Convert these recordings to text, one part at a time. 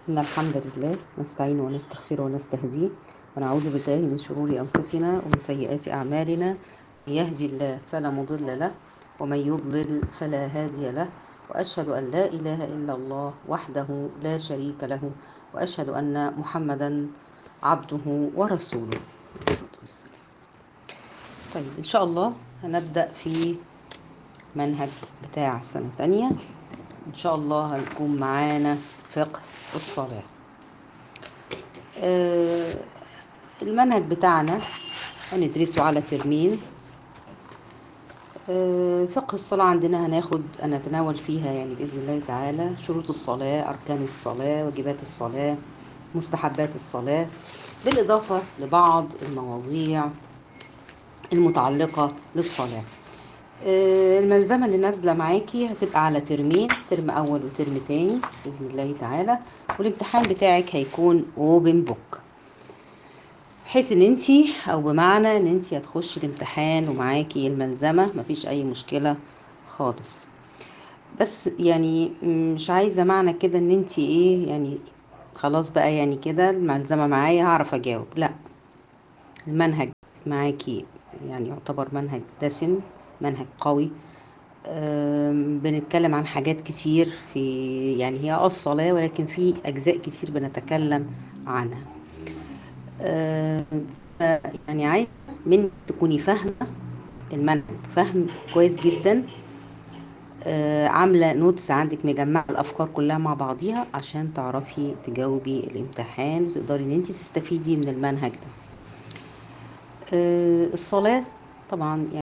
إن الحمد لله نستعين ونستغفر ونستهديه ونعوذ بالله من شرور أنفسنا ومن سيئات أعمالنا من يهدي الله فلا مضل له ومن يضلل فلا هادي له وأشهد أن لا إله إلا الله وحده لا شريك له وأشهد أن محمدا عبده ورسوله الصلاة والسلام طيب إن شاء الله هنبدأ في منهج بتاع سنة تانية إن شاء الله هيكون معانا فقه الصلاة آه المنهج بتاعنا هندرسه على ترمين آه فقه الصلاة عندنا هناخد هنتناول فيها يعني بإذن الله تعالى شروط الصلاة أركان الصلاة واجبات الصلاة مستحبات الصلاة بالإضافة لبعض المواضيع المتعلقة للصلاة الملزمة اللي نازلة معاكي هتبقى على ترمين ترم أول وترم تاني بإذن الله تعالى والامتحان بتاعك هيكون اوبن بوك بحيث ان انتي او بمعنى ان انتي هتخشي الامتحان ومعاكي الملزمة مفيش اي مشكلة خالص بس يعني مش عايزة معنى كده ان انتي ايه يعني خلاص بقى يعني كده الملزمة معايا هعرف اجاوب لا المنهج معاكي يعني يعتبر منهج دسم منهج قوي بنتكلم عن حاجات كتير في يعني هي الصلاة ولكن في أجزاء كتير بنتكلم عنها يعني عايزة من تكوني فاهمة المنهج فهم كويس جدا عاملة نوتس عندك مجمعة الأفكار كلها مع بعضيها عشان تعرفي تجاوبي الامتحان وتقدري ان انت تستفيدي من المنهج ده الصلاة طبعا يعني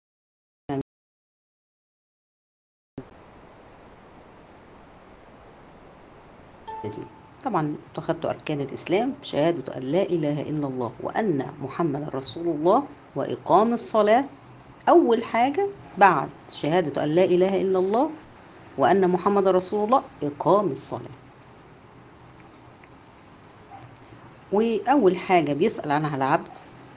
طبعا أخذت أركان الإسلام شهادة أن لا إله إلا الله وأن محمد رسول الله وإقام الصلاة أول حاجة بعد شهادة أن لا إله إلا الله وأن محمد رسول الله إقام الصلاة وأول حاجة بيسأل عنها العبد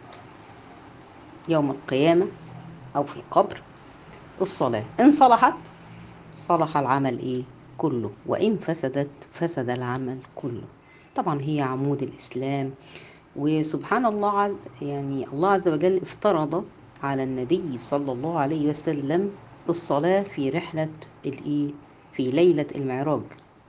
يوم القيامة أو في القبر الصلاة إن صلحت صلح العمل إيه كله وإن فسدت فسد العمل كله طبعا هي عمود الإسلام وسبحان الله يعني الله عز وجل افترض على النبي صلى الله عليه وسلم الصلاة في رحلة الإيه في ليلة المعراج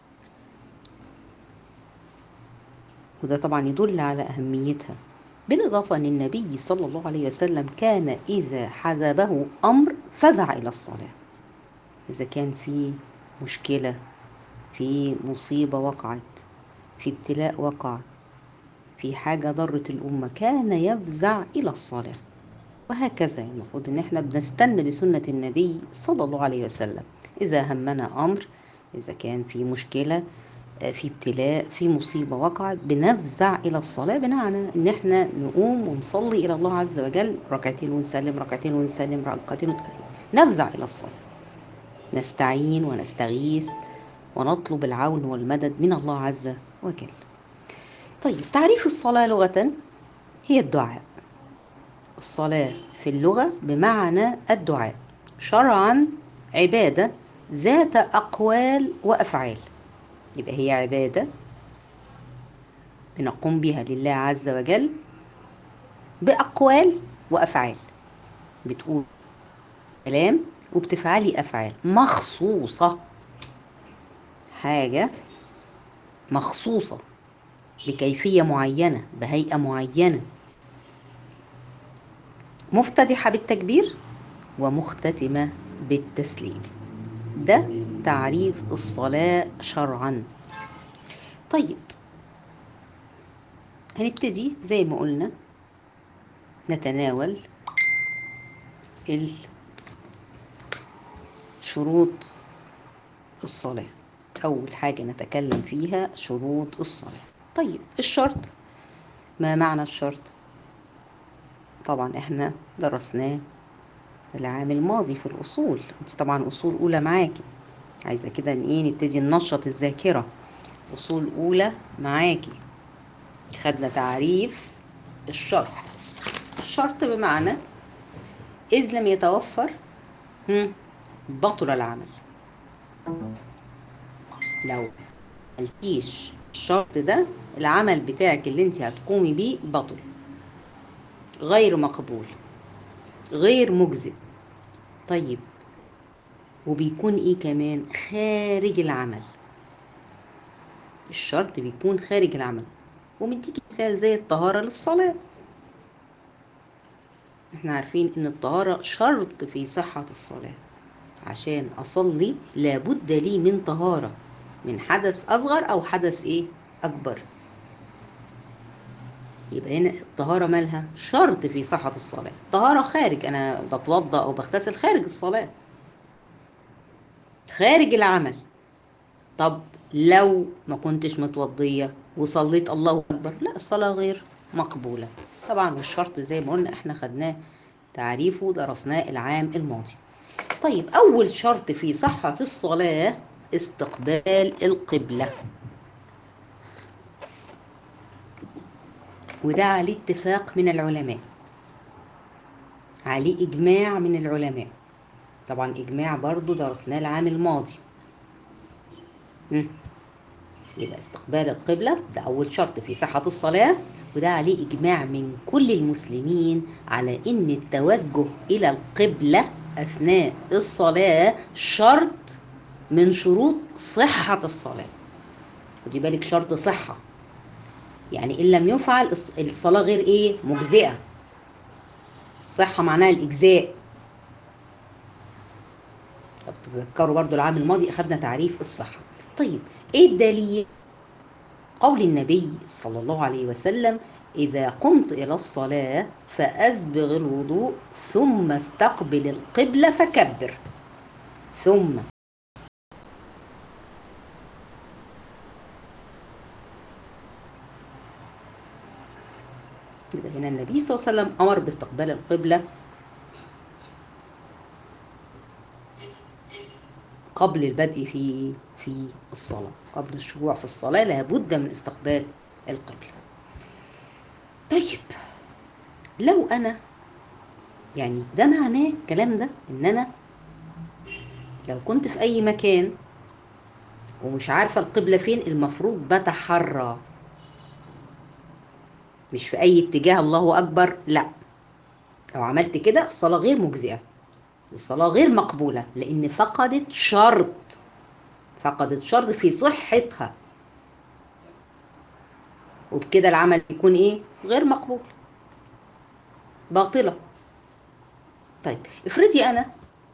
وده طبعا يدل على أهميتها بالإضافة أن النبي صلى الله عليه وسلم كان إذا حزبه أمر فزع إلى الصلاة إذا كان في مشكلة في مصيبة وقعت في ابتلاء وقع في حاجة ضرت الأمة كان يفزع إلى الصلاة وهكذا المفروض إن إحنا بنستنى بسنة النبي صلى الله عليه وسلم إذا همنا أمر إذا كان في مشكلة في ابتلاء في مصيبة وقعت بنفزع إلى الصلاة بمعنى إن إحنا نقوم ونصلي إلى الله عز وجل ركعتين ونسلم ركعتين ونسلم ركعتين ونسلم نفزع إلى الصلاة نستعين ونستغيث ونطلب العون والمدد من الله عز وجل طيب تعريف الصلاة لغة هي الدعاء الصلاة في اللغة بمعنى الدعاء شرعا عبادة ذات أقوال وأفعال يبقى هي عبادة بنقوم بها لله عز وجل بأقوال وأفعال بتقول كلام وبتفعلي أفعال مخصوصة حاجة مخصوصة بكيفية معينة بهيئة معينة مفتتحة بالتكبير ومختتمة بالتسليم ده تعريف الصلاة شرعا طيب هنبتدي زي ما قلنا نتناول شروط الصلاة أول حاجة نتكلم فيها شروط الصلاة طيب الشرط ما معنى الشرط طبعا احنا درسناه العام الماضي في الأصول انت طبعا أصول أولى معاكي عايزة كده ان ايه نبتدي ننشط الذاكرة أصول أولى معاكي خدنا تعريف الشرط الشرط بمعنى إذ لم يتوفر بطل العمل لو ملكيش الشرط ده العمل بتاعك اللي انت هتقومي بيه بطل غير مقبول غير مجزئ طيب وبيكون ايه كمان خارج العمل الشرط بيكون خارج العمل ومديكي مثال زي الطهارة للصلاة احنا عارفين ان الطهارة شرط في صحة الصلاة عشان اصلي لابد لي من طهارة من حدث اصغر او حدث ايه اكبر يبقى هنا الطهارة مالها شرط في صحة الصلاة طهارة خارج انا بتوضأ او بغتسل خارج الصلاة خارج العمل طب لو ما كنتش متوضية وصليت الله أكبر لا الصلاة غير مقبولة طبعا والشرط زي ما قلنا احنا خدناه تعريفه درسناه العام الماضي طيب أول شرط في صحة الصلاة استقبال القبلة وده عليه اتفاق من العلماء عليه إجماع من العلماء طبعا إجماع برضو درسناه العام الماضي مم. يبقى استقبال القبلة ده أول شرط في صحة الصلاة وده عليه إجماع من كل المسلمين على إن التوجه إلى القبلة أثناء الصلاة شرط من شروط صحة الصلاة خدي بالك شرط صحة يعني إن لم يفعل الصلاة غير إيه مجزئة الصحة معناها الإجزاء طب تذكروا برضو العام الماضي أخذنا تعريف الصحة طيب ايه الدليل قول النبي صلى الله عليه وسلم اذا قمت الى الصلاه فاسبغ الوضوء ثم استقبل القبله فكبر ثم يبقى هنا النبي صلى الله عليه وسلم امر باستقبال القبله قبل البدء في في الصلاة قبل الشروع في الصلاة لابد من استقبال القبلة طيب لو أنا يعني ده معناه الكلام ده إن أنا لو كنت في أي مكان ومش عارفة القبلة فين المفروض بتحرى مش في أي اتجاه الله أكبر لا لو عملت كده الصلاة غير مجزئة الصلاة غير مقبولة لأن فقدت شرط فقدت شرط في صحتها وبكده العمل يكون إيه؟ غير مقبول باطلة طيب افرضي أنا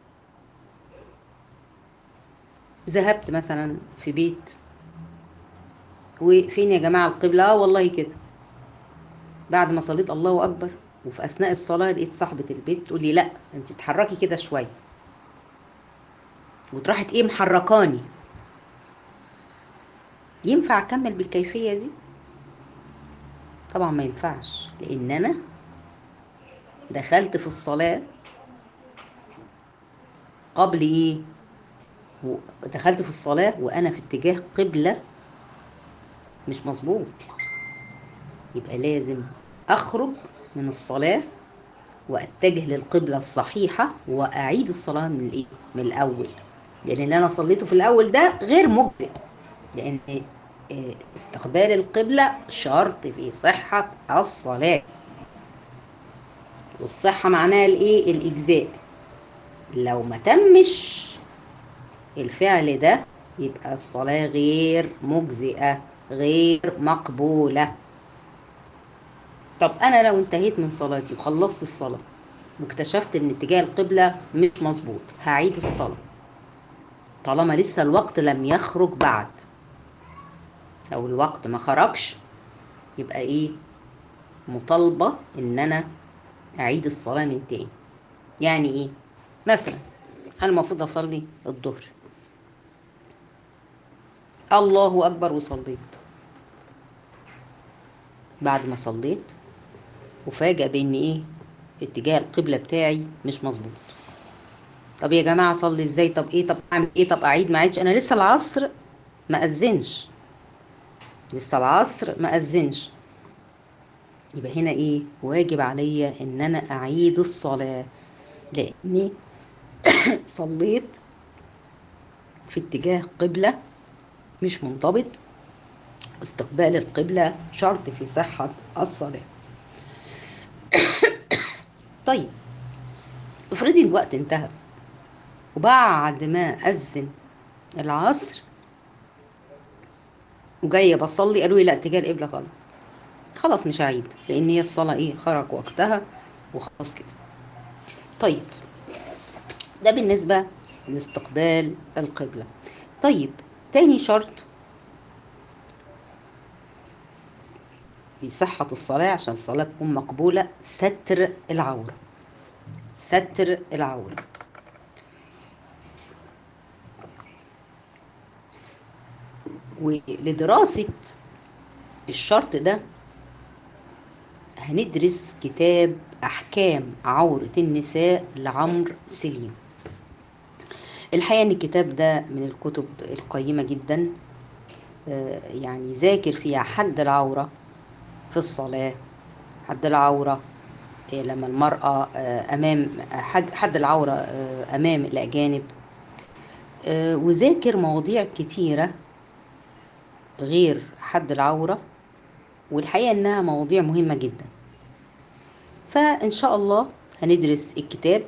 ذهبت مثلا في بيت وفين يا جماعة القبلة؟ آه والله كده بعد ما صليت الله أكبر وفي اثناء الصلاه لقيت صاحبه البيت تقول لي لا انت اتحركي كده شويه وتراحت ايه محركاني ينفع اكمل بالكيفيه دي طبعا ما ينفعش لان انا دخلت في الصلاه قبل ايه دخلت في الصلاه وانا في اتجاه قبله مش مظبوط يبقى لازم اخرج من الصلاة واتجه للقبلة الصحيحة واعيد الصلاة من الايه؟ من الاول لان اللي انا صليته في الاول ده غير مجزئ لان استقبال القبلة شرط في صحة الصلاة والصحة معناها الايه؟ الاجزاء لو ما تمش الفعل ده يبقى الصلاة غير مجزئة غير مقبولة طب انا لو انتهيت من صلاتي وخلصت الصلاه واكتشفت ان اتجاه القبله مش مظبوط هعيد الصلاه طالما لسه الوقت لم يخرج بعد لو الوقت ما خرجش يبقى ايه مطالبه ان انا اعيد الصلاه من تاني يعني ايه مثلا انا المفروض اصلي الظهر الله اكبر وصليت بعد ما صليت وفاجأ بان ايه اتجاه القبلة بتاعي مش مظبوط طب يا جماعة اصلي ازاي طب ايه طب اعمل ايه طب اعيد ما اعيدش انا لسه العصر ما اذنش لسه العصر ما اذنش يبقى هنا ايه واجب عليا ان انا اعيد الصلاة لاني صليت في اتجاه قبلة مش منضبط استقبال القبلة شرط في صحة الصلاة طيب افرضي الوقت انتهى وبعد ما أذن العصر وجاية بصلي قالوا لي لا اتجاه القبلة غلط خلاص مش هعيد لأن هي الصلاة إيه خرج وقتها وخلاص كده طيب ده بالنسبة لاستقبال القبلة طيب تاني شرط في صحة الصلاة عشان الصلاة تكون مقبولة ستر العورة ستر العورة ولدراسة الشرط ده هندرس كتاب أحكام عورة النساء لعمرو سليم الحقيقة إن الكتاب ده من الكتب القيمة جدا يعني ذاكر فيها حد العورة في الصلاة حد العورة لما المرأة أمام حد العورة أمام الأجانب وذاكر مواضيع كتيرة غير حد العورة والحقيقة إنها مواضيع مهمة جدا فإن شاء الله هندرس الكتاب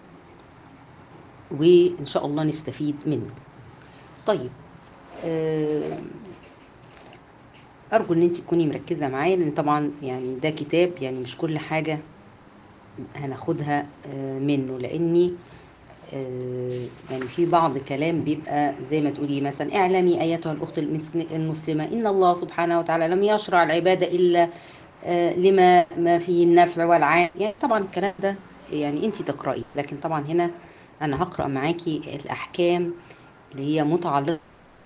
وإن شاء الله نستفيد منه طيب أرجو إن أنت تكوني مركزة معايا لأن طبعا يعني ده كتاب يعني مش كل حاجة هناخدها منه لأني يعني في بعض كلام بيبقى زي ما تقولي مثلا اعلمي ايتها الاخت المسلمه ان الله سبحانه وتعالى لم يشرع العباده الا لما ما فيه النفع والعام يعني طبعا الكلام ده يعني انت تقراي لكن طبعا هنا انا هقرا معاكي الاحكام اللي هي متعلقه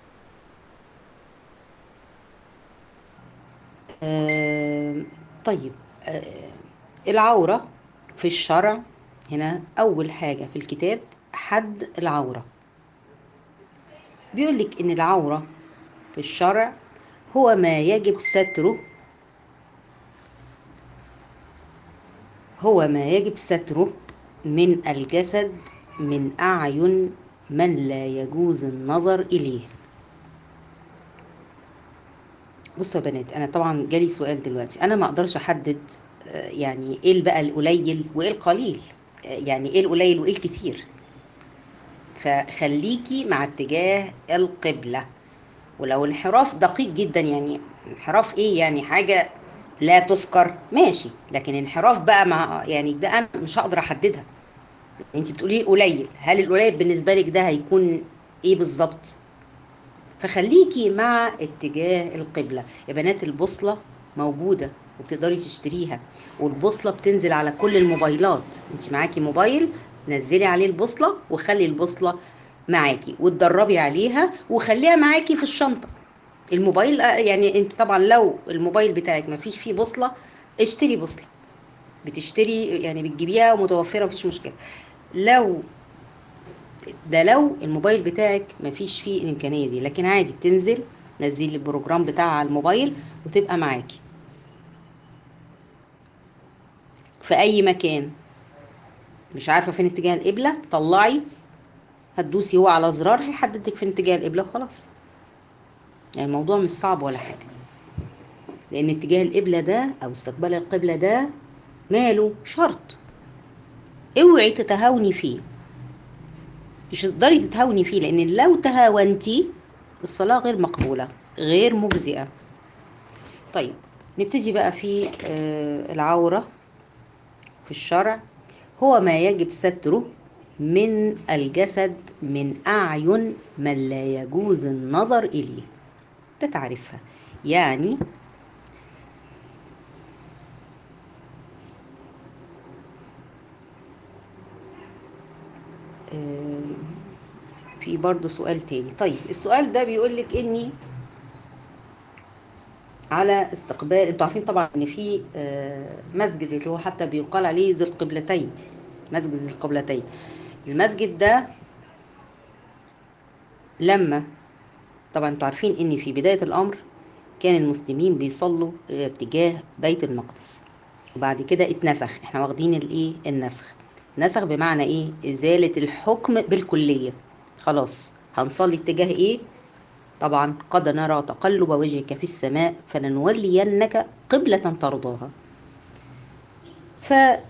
طيب العوره في الشرع هنا أول حاجة في الكتاب حد العورة بيقول لك إن العورة في الشرع هو ما يجب ستره هو ما يجب ستره من الجسد من أعين من لا يجوز النظر إليه بصوا يا بنات أنا طبعا جالي سؤال دلوقتي أنا ما أقدرش أحدد يعني إيه بقى القليل وإيه القليل يعني ايه القليل وايه الكتير فخليكي مع اتجاه القبلة ولو انحراف دقيق جدا يعني انحراف ايه يعني حاجة لا تذكر ماشي لكن انحراف بقى مع يعني ده انا مش هقدر احددها انت بتقولي قليل هل القليل بالنسبة لك ده هيكون ايه بالظبط فخليكي مع اتجاه القبلة يا بنات البوصلة موجودة وبتقدري تشتريها والبوصلة بتنزل على كل الموبايلات انت معاكي موبايل نزلي عليه البوصلة وخلي البوصلة معاكي وتدربي عليها وخليها معاكي في الشنطة الموبايل يعني انت طبعا لو الموبايل بتاعك ما فيش فيه بوصلة اشتري بوصلة بتشتري يعني بتجيبيها متوفرة مفيش مشكلة لو ده لو الموبايل بتاعك ما فيش فيه الامكانية دي لكن عادي بتنزل نزلي البروجرام بتاعها على الموبايل وتبقى معاكي في اي مكان مش عارفه فين اتجاه القبله طلعي هتدوسي هو على زرار هيحددك فين اتجاه القبله وخلاص يعني الموضوع مش صعب ولا حاجه لان اتجاه القبله ده او استقبال القبله ده ماله شرط اوعي تتهاوني فيه مش تقدري تتهاوني فيه لان لو تهاونتي الصلاه غير مقبوله غير مجزئه طيب نبتدي بقى في العوره في الشرع هو ما يجب ستره من الجسد من أعين من لا يجوز النظر إليه تتعرفها يعني في برضو سؤال تاني طيب السؤال ده بيقول لك اني على استقبال انتوا عارفين طبعا ان في مسجد اللي هو حتى بيقال عليه ذي القبلتين مسجد ذي القبلتين المسجد ده لما طبعا انتوا عارفين ان في بداية الامر كان المسلمين بيصلوا اتجاه بيت المقدس وبعد كده اتنسخ احنا واخدين الايه النسخ نسخ بمعنى ايه ازالة الحكم بالكلية خلاص هنصلي اتجاه ايه طبعا قد نرى تقلب وجهك في السماء فلنولينك قبلة ترضاها فأمر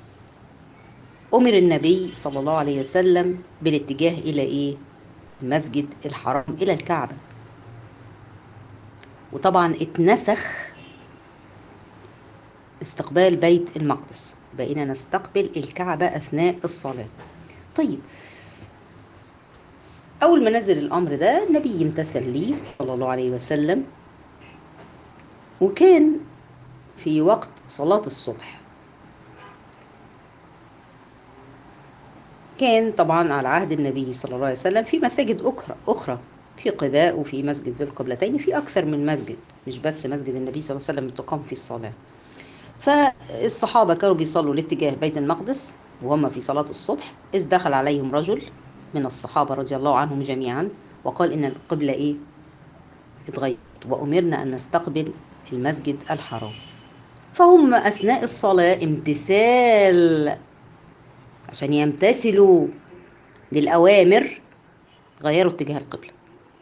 النبي صلى الله عليه وسلم بالاتجاه إلى إيه؟ المسجد الحرام إلى الكعبة وطبعا اتنسخ استقبال بيت المقدس بقينا نستقبل الكعبة أثناء الصلاة طيب أول ما نزل الأمر ده النبي يمتثل ليه صلى الله عليه وسلم وكان في وقت صلاة الصبح كان طبعا على عهد النبي صلى الله عليه وسلم في مساجد أخرى أخرى في قباء وفي مسجد ذي القبلتين في أكثر من مسجد مش بس مسجد النبي صلى الله عليه وسلم تقام فيه الصلاة فالصحابة كانوا بيصلوا لاتجاه بيت المقدس وهم في صلاة الصبح إذ دخل عليهم رجل من الصحابة رضي الله عنهم جميعا وقال إن القبلة إيه اتغيرت وأمرنا أن نستقبل المسجد الحرام فهم أثناء الصلاة امتثال عشان يمتثلوا للأوامر غيروا اتجاه القبلة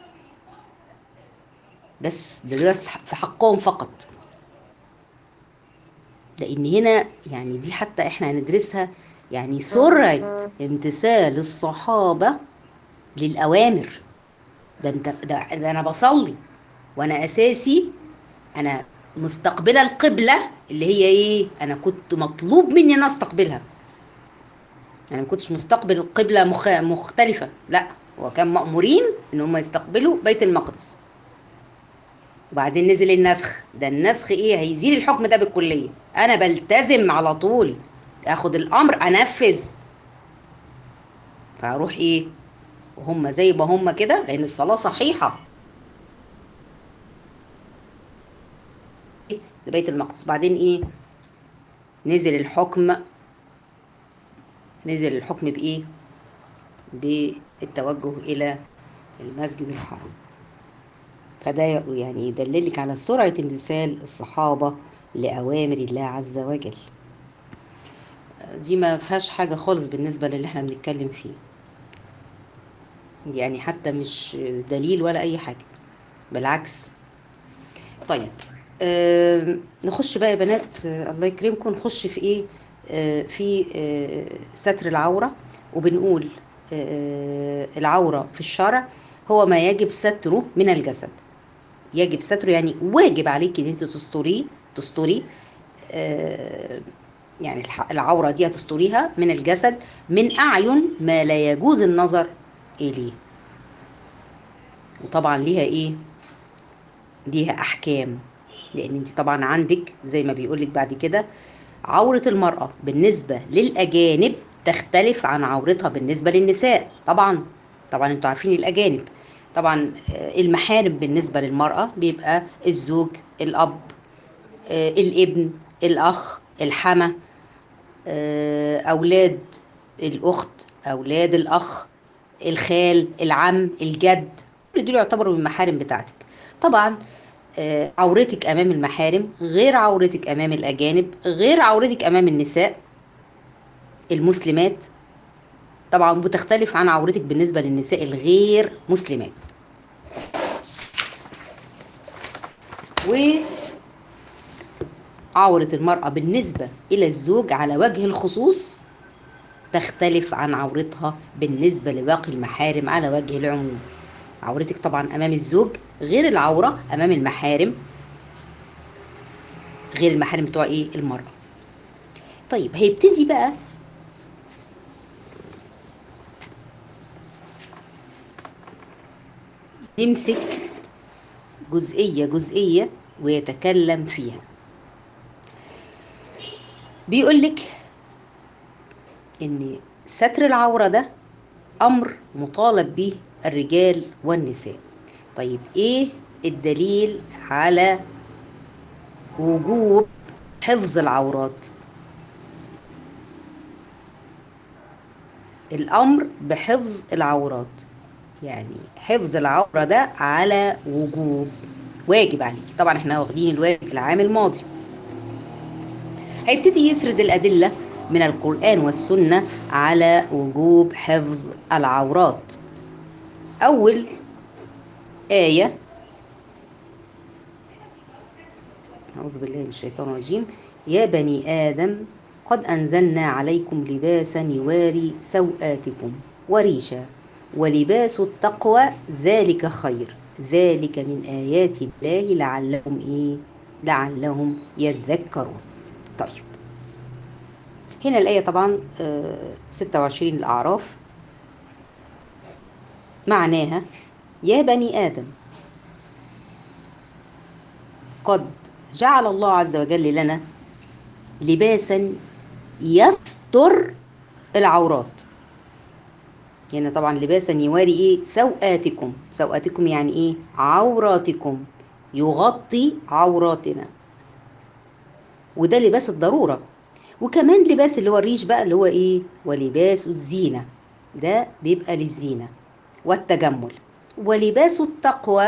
بس ده بس في حقهم فقط لأن هنا يعني دي حتى احنا هندرسها يعني سرعة امتثال الصحابة للأوامر ده انت ده, ده أنا بصلي وأنا أساسي أنا مستقبلة القبلة اللي هي إيه؟ أنا كنت مطلوب مني أن أستقبلها يعني ما كنتش مستقبل القبلة مخ... مختلفة لا هو كان مأمورين إن هم يستقبلوا بيت المقدس وبعدين نزل النسخ ده النسخ ايه هيزيل الحكم ده بالكليه انا بلتزم على طول اخد الامر انفذ فاروح ايه وهم زي ما هم كده لان الصلاه صحيحه لبيت المقدس بعدين ايه نزل الحكم نزل الحكم بايه بالتوجه الى المسجد الحرام فده يعني يدللك على سرعة امتثال الصحابة لأوامر الله عز وجل دي ما فيهاش حاجة خالص بالنسبة للي احنا بنتكلم فيه يعني حتى مش دليل ولا أي حاجة بالعكس طيب آه نخش بقى يا بنات آه الله يكرمكم نخش في ايه آه في آه ستر العورة وبنقول آه العورة في الشرع هو ما يجب ستره من الجسد يجب ستره يعني واجب عليك ان انت تستريه تستري آه يعني العورة دي هتستريها من الجسد من أعين ما لا يجوز النظر إليه وطبعا ليها إيه ليها أحكام لأن أنت طبعا عندك زي ما بيقولك بعد كده عورة المرأة بالنسبة للأجانب تختلف عن عورتها بالنسبة للنساء طبعا طبعا انتوا عارفين الأجانب طبعا المحارم بالنسبة للمرأة بيبقى الزوج الأب الابن الأخ الحمى أولاد الأخت أولاد الأخ الخال العم الجد كل دول يعتبروا من المحارم بتاعتك طبعا عورتك أمام المحارم غير عورتك أمام الأجانب غير عورتك أمام النساء المسلمات طبعا بتختلف عن عورتك بالنسبة للنساء الغير مسلمات وعورة المرأة بالنسبة إلى الزوج على وجه الخصوص تختلف عن عورتها بالنسبة لباقي المحارم على وجه العموم عورتك طبعا أمام الزوج غير العورة أمام المحارم غير المحارم بتوع إيه المرأة طيب هيبتدي بقى يمسك جزئية جزئية ويتكلم فيها بيقولك ان ستر العورة ده امر مطالب به الرجال والنساء طيب ايه الدليل على وجوب حفظ العورات الامر بحفظ العورات يعني حفظ العورة ده على وجوب واجب عليك طبعا احنا واخدين الواجب العام الماضي هيبتدي يسرد الأدلة من القرآن والسنة على وجوب حفظ العورات أول آية أعوذ بالله من الشيطان الرجيم يا بني آدم قد أنزلنا عليكم لباسا يواري سوآتكم وريشا ولباس التقوى ذلك خير ذلك من آيات الله لعلهم إيه لعلهم يذكرون طيب هنا الآية طبعا آه 26 الأعراف معناها يا بني آدم قد جعل الله عز وجل لنا لباسا يستر العورات يعني طبعا لباسا يواري ايه سوآتكم سوآتكم يعني ايه عوراتكم يغطي عوراتنا وده لباس الضرورة وكمان لباس اللي هو الريش بقى اللي هو ايه ولباس الزينة ده بيبقى للزينة والتجمل ولباس التقوى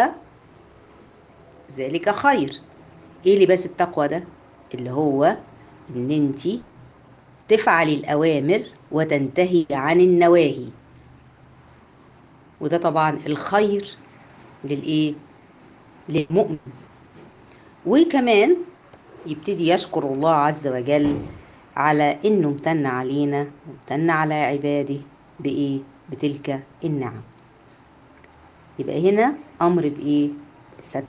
ذلك خير ايه لباس التقوى ده اللي هو ان انت تفعلي الاوامر وتنتهي عن النواهي وده طبعا الخير للايه للمؤمن وكمان يبتدي يشكر الله عز وجل على انه امتن علينا وامتن على عباده بايه بتلك النعم يبقى هنا امر بايه ست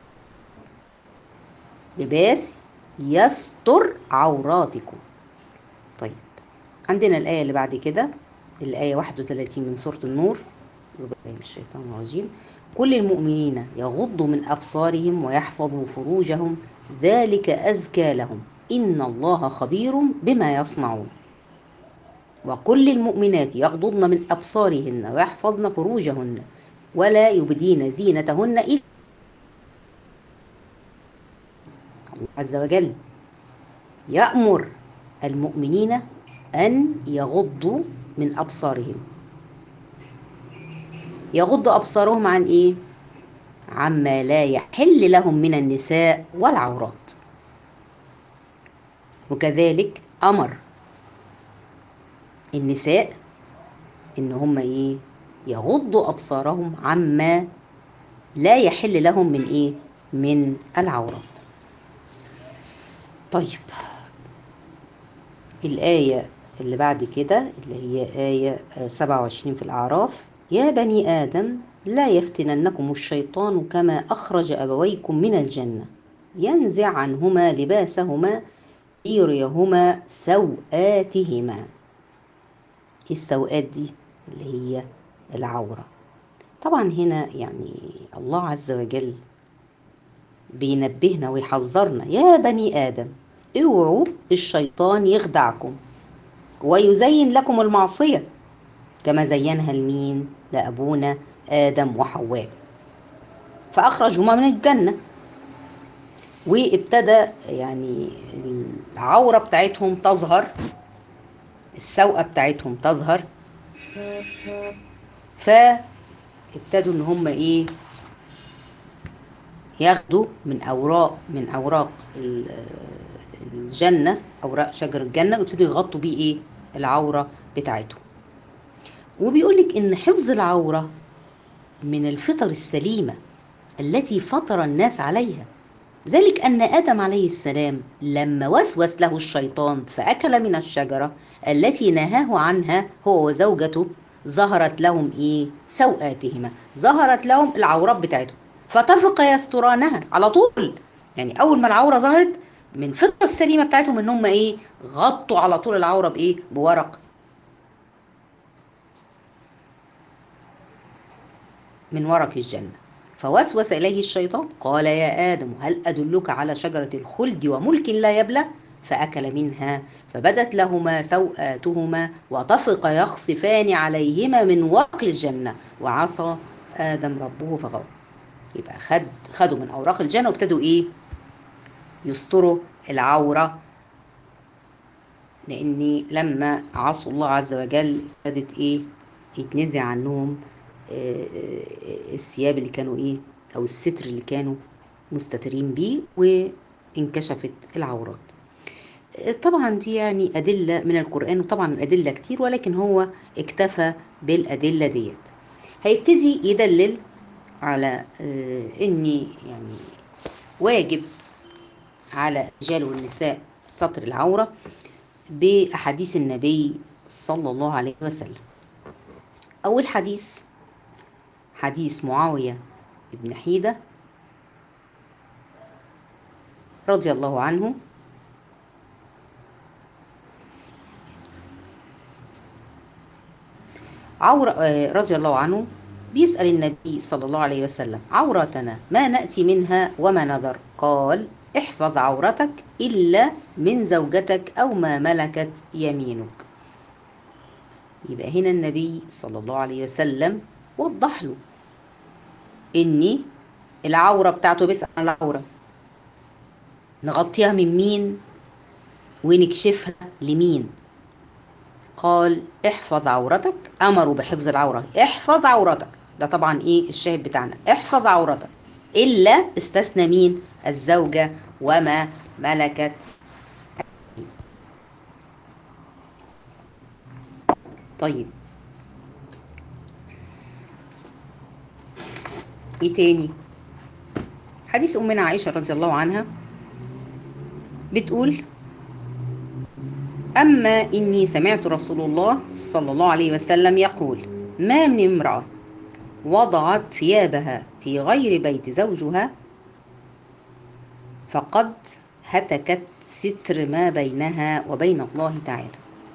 لباس يستر عوراتكم طيب عندنا الآية اللي بعد كده الآية 31 من سورة النور من الشيطان الرجيم كل المؤمنين يغضوا من أبصارهم ويحفظوا فروجهم ذلك أزكى لهم إن الله خبير بما يصنعون وكل المؤمنات يغضضن من أبصارهن ويحفظن فروجهن ولا يبدين زينتهن إلا الله عز وجل يأمر المؤمنين أن يغضوا من أبصارهم يغض أبصارهم عن إيه؟ عما لا يحل لهم من النساء والعورات وكذلك أمر النساء إن هم إيه؟ يغضوا أبصارهم عما لا يحل لهم من إيه؟ من العورات طيب الآية اللي بعد كده اللي هي آية 27 في الأعراف يا بني آدم لا يفتننكم الشيطان كما أخرج أبويكم من الجنة ينزع عنهما لباسهما ليريهما سوآتهما السوآت دي اللي هي العورة طبعا هنا يعني الله عز وجل بينبهنا ويحذرنا يا بني آدم اوعوا الشيطان يخدعكم ويزين لكم المعصية كما زينها لمين لأبونا آدم وحواء فأخرجهما من الجنة وابتدى يعني العورة بتاعتهم تظهر السوءة بتاعتهم تظهر فابتدوا ان هم ايه ياخدوا من اوراق من اوراق الجنة اوراق شجر الجنة ويبتدوا يغطوا بيه ايه العورة بتاعتهم وبيقول لك ان حفظ العورة من الفطر السليمة التي فطر الناس عليها ذلك أن آدم عليه السلام لما وسوس له الشيطان فأكل من الشجرة التي نهاه عنها هو وزوجته ظهرت لهم إيه؟ سوآتهما ظهرت لهم العورات بتاعتهم فطفق يسترانها على طول يعني أول ما العورة ظهرت من الفطرة السليمة بتاعتهم إن هم إيه؟ غطوا على طول العورة بإيه؟ بورق من ورق الجنة فوسوس إليه الشيطان قال يا آدم هل أدلك على شجرة الخلد وملك لا يبلى فأكل منها فبدت لهما سوآتهما وطفق يخصفان عليهما من ورق الجنة وعصى آدم ربه فغوى يبقى خد خدوا من أوراق الجنة وابتدوا إيه يستروا العورة لأن لما عصوا الله عز وجل ابتدت إيه يتنزع عنهم الثياب اللي كانوا ايه او الستر اللي كانوا مستترين بيه وانكشفت العورات طبعا دي يعني أدلة من القرآن وطبعا الأدلة كتير ولكن هو اكتفى بالأدلة ديت هيبتدي يدلل على اني يعني واجب على الرجال والنساء ستر العورة بأحاديث النبي صلى الله عليه وسلم أول حديث حديث معاوية بن حيدة رضي الله عنه عورة رضي الله عنه بيسأل النبي صلى الله عليه وسلم عورتنا ما نأتي منها وما نذر قال احفظ عورتك إلا من زوجتك أو ما ملكت يمينك يبقى هنا النبي صلى الله عليه وسلم وضح له إني العورة بتاعته بيسأل عن العورة نغطيها من مين ونكشفها لمين قال احفظ عورتك امروا بحفظ العوره احفظ عورتك ده طبعا ايه الشاهد بتاعنا احفظ عورتك الا استثنى مين الزوجه وما ملكت طيب ايه تاني حديث امنا عائشه رضي الله عنها بتقول أما إني سمعت رسول الله صلى الله عليه وسلم يقول ما من امرأة وضعت ثيابها في غير بيت زوجها فقد هتكت ستر ما بينها وبين الله تعالى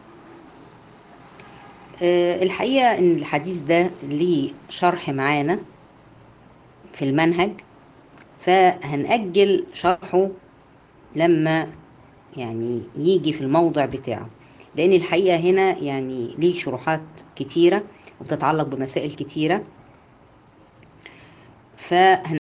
أه الحقيقة إن الحديث ده ليه شرح معانا في المنهج فهنأجل شرحه لما يعني يجي في الموضع بتاعه لان الحقيقه هنا يعني ليه شروحات كتيره وبتتعلق بمسائل كتيره فهن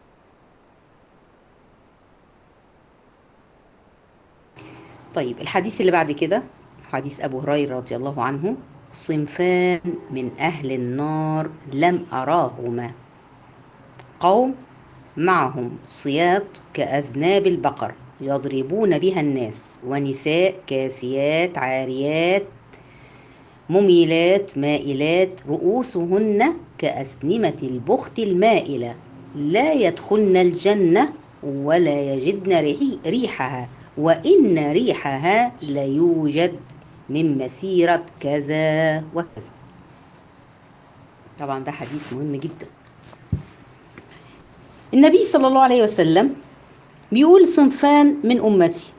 طيب الحديث اللي بعد كده حديث ابو هريره رضي الله عنه صنفان من اهل النار لم اراهما قوم معهم صياط كاذناب البقر يضربون بها الناس ونساء كاسيات عاريات مميلات مائلات رؤوسهن كأسنمة البخت المائلة لا يدخلن الجنة ولا يجدن ريحها وإن ريحها ليوجد من مسيرة كذا وكذا طبعا ده حديث مهم جدا النبي صلى الله عليه وسلم بيقول صنفان من أمتي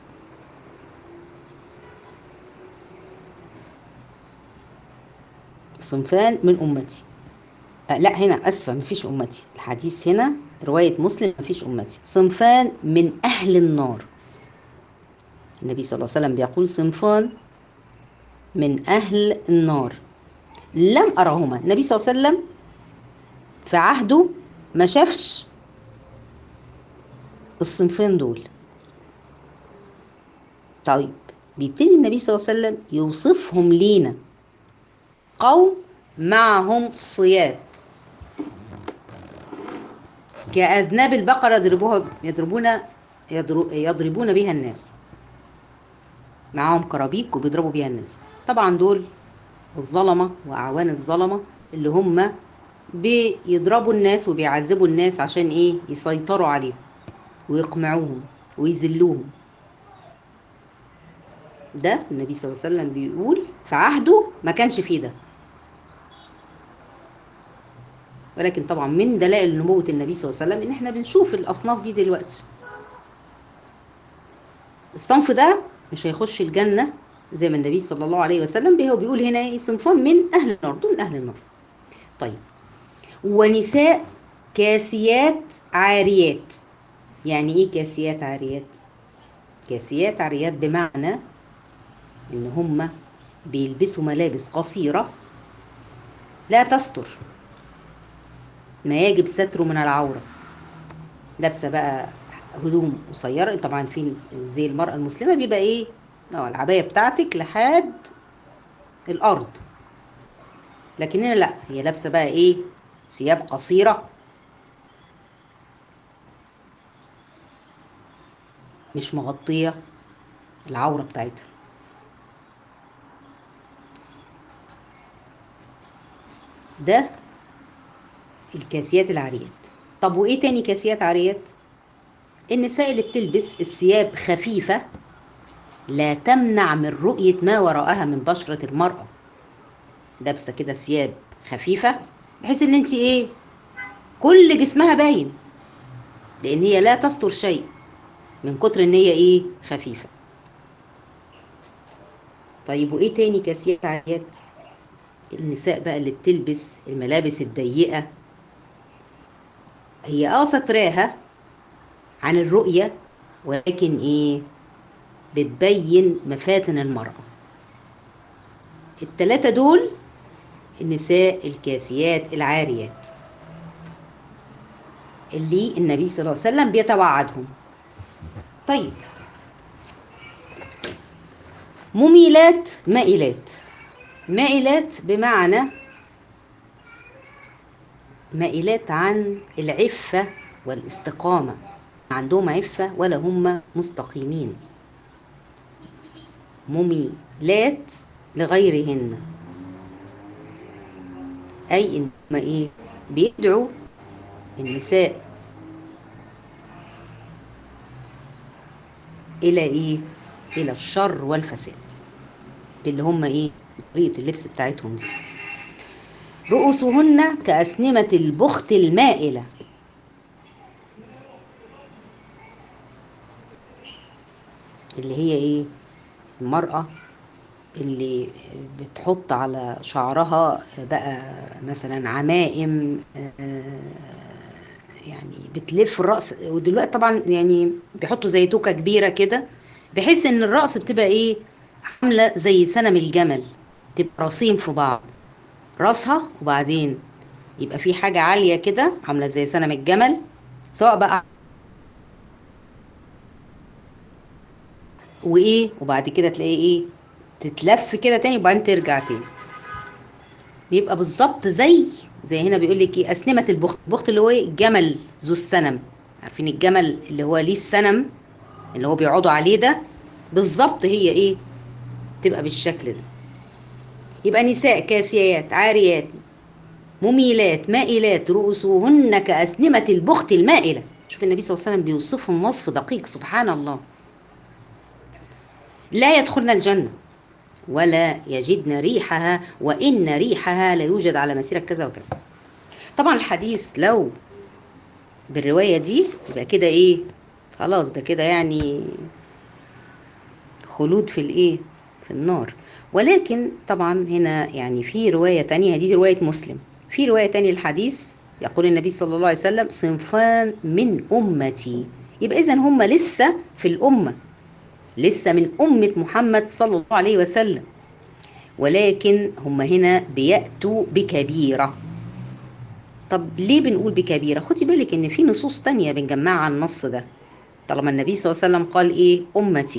صنفان من أمتي أه لا هنا أسفة مفيش أمتي الحديث هنا رواية مسلم مفيش أمتي صنفان من أهل النار النبي صلى الله عليه وسلم بيقول صنفان من أهل النار لم أرهما النبي صلى الله عليه وسلم في عهده ما شافش الصنفين دول طيب بيبتدي النبي صلى الله عليه وسلم يوصفهم لينا قوم معهم صياد كأذناب البقرة يضربوها يضربون يضربون بها الناس معاهم كرابيك وبيضربوا بيها الناس طبعا دول الظلمة وأعوان الظلمة اللي هم بيضربوا الناس وبيعذبوا الناس عشان ايه يسيطروا عليهم ويقمعوهم ويذلوهم ده النبي صلى الله عليه وسلم بيقول في عهده ما كانش فيه ده ولكن طبعا من دلائل نبوة النبي صلى الله عليه وسلم ان احنا بنشوف الاصناف دي دلوقتي الصنف ده مش هيخش الجنة زي ما النبي صلى الله عليه وسلم هو بيقول هنا ايه صنفان من اهل النار دول اهل النار طيب ونساء كاسيات عاريات يعني ايه كاسيات عاريات كاسيات عاريات بمعنى ان هم بيلبسوا ملابس قصيره لا تستر ما يجب ستره من العوره لابسه بقى هدوم قصيره طبعا في زي المراه المسلمه بيبقى ايه اه العبايه بتاعتك لحد الارض لكن هنا لا هي لابسه بقى ايه ثياب قصيره مش مغطيه العوره بتاعتها ده الكاسيات العاريات طب وايه تاني كاسيات عاريات النساء اللي بتلبس الثياب خفيفة لا تمنع من رؤية ما وراءها من بشرة المرأة لابسة كده ثياب خفيفة بحيث ان انت ايه كل جسمها باين لان هي لا تستر شيء من كتر ان هي ايه خفيفة طيب وايه تاني كاسيات عاريات النساء بقى اللي بتلبس الملابس الضيقة هي اه ستراها عن الرؤية ولكن ايه بتبين مفاتن المرأة التلاتة دول النساء الكاسيات العاريات اللي النبي صلى الله عليه وسلم بيتوعدهم طيب مميلات مائلات مائلات بمعنى مائلات عن العفة والاستقامة عندهم عفة ولا هم مستقيمين مميلات لغيرهن أي إن إيه بيدعوا النساء إلى إيه إلى الشر والفساد اللي هم إيه طريقة اللبس بتاعتهم دي رؤوسهن كأسنمة البخت المائلة اللي هي ايه المرأة اللي بتحط على شعرها بقى مثلا عمائم يعني بتلف الرأس ودلوقتي طبعا يعني بيحطوا زي توكة كبيرة كده بحيث ان الرأس بتبقى ايه عاملة زي سنم الجمل تبقى راسين في بعض راسها وبعدين يبقى في حاجة عالية كده عاملة زي سنم الجمل سواء بقى وايه وبعد كده تلاقي ايه تتلف كده تاني وبعدين ترجع تاني بيبقى بالظبط زي زي هنا بيقول لك ايه اسنمه البخت البخت اللي هو ايه الجمل ذو السنم عارفين الجمل اللي هو ليه السنم اللي هو بيقعدوا عليه ده بالظبط هي ايه تبقى بالشكل ده يبقى نساء كاسيات عاريات مميلات مائلات رؤوسهن كأسنمة البخت المائلة شوف النبي صلى الله عليه وسلم بيوصفهم وصف دقيق سبحان الله لا يدخلن الجنة ولا يجدن ريحها وإن ريحها لا يوجد على مسيرة كذا وكذا طبعا الحديث لو بالرواية دي يبقى كده إيه خلاص ده كده يعني خلود في الإيه في النار ولكن طبعا هنا يعني في رواية تانية دي رواية مسلم في رواية تانية الحديث يقول النبي صلى الله عليه وسلم صنفان من أمتي يبقى إذا هم لسه في الأمة لسه من أمة محمد صلى الله عليه وسلم ولكن هم هنا بيأتوا بكبيرة طب ليه بنقول بكبيرة خدي بالك ان في نصوص تانية بنجمعها على النص ده طالما النبي صلى الله عليه وسلم قال ايه أمتي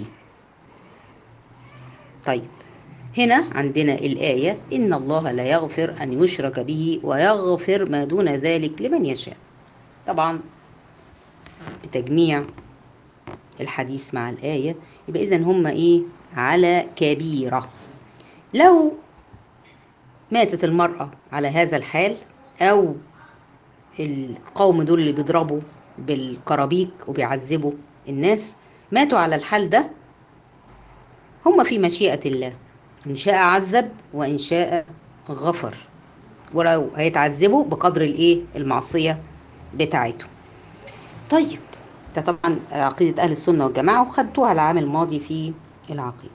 طيب هنا عندنا الآية إن الله لا يغفر أن يشرك به ويغفر ما دون ذلك لمن يشاء طبعا بتجميع الحديث مع الآية يبقى إذن هم إيه على كبيرة لو ماتت المرأة على هذا الحال أو القوم دول اللي بيضربوا بالكرابيك وبيعذبوا الناس ماتوا على الحال ده هم في مشيئة الله إن شاء عذب وإن شاء غفر ولو هيتعذبوا بقدر الإيه المعصية بتاعته طيب ده طبعا عقيدة أهل السنة والجماعة وخدتوها العام الماضي في العقيدة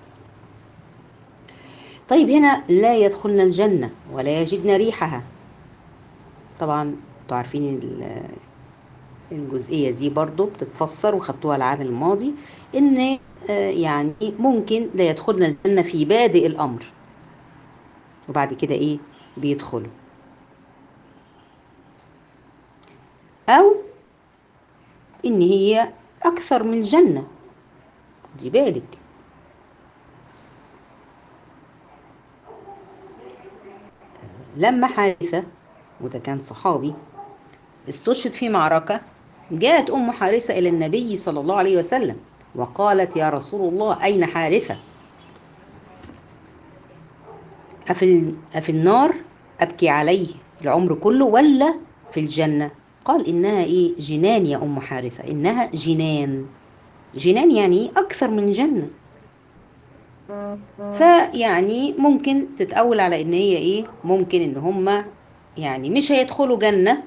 طيب هنا لا يدخلن الجنة ولا يجدن ريحها طبعا انتوا عارفين الجزئية دي برضو بتتفسر وخدتوها العام الماضي ان يعني ممكن لا يدخلن الجنة في بادئ الأمر وبعد كده ايه بيدخلوا أو إن هي أكثر من الجنة دي بالك لما حارثة وده كان صحابي استشهد في معركة جاءت أم حارثة إلى النبي صلى الله عليه وسلم وقالت يا رسول الله أين حارثة أفي, أفي النار أبكي عليه العمر كله ولا في الجنة قال إنها إيه جنان يا أم حارثة إنها جنان جنان يعني أكثر من جنة فيعني ممكن تتأول على إن هي إيه ممكن إن هما يعني مش هيدخلوا جنة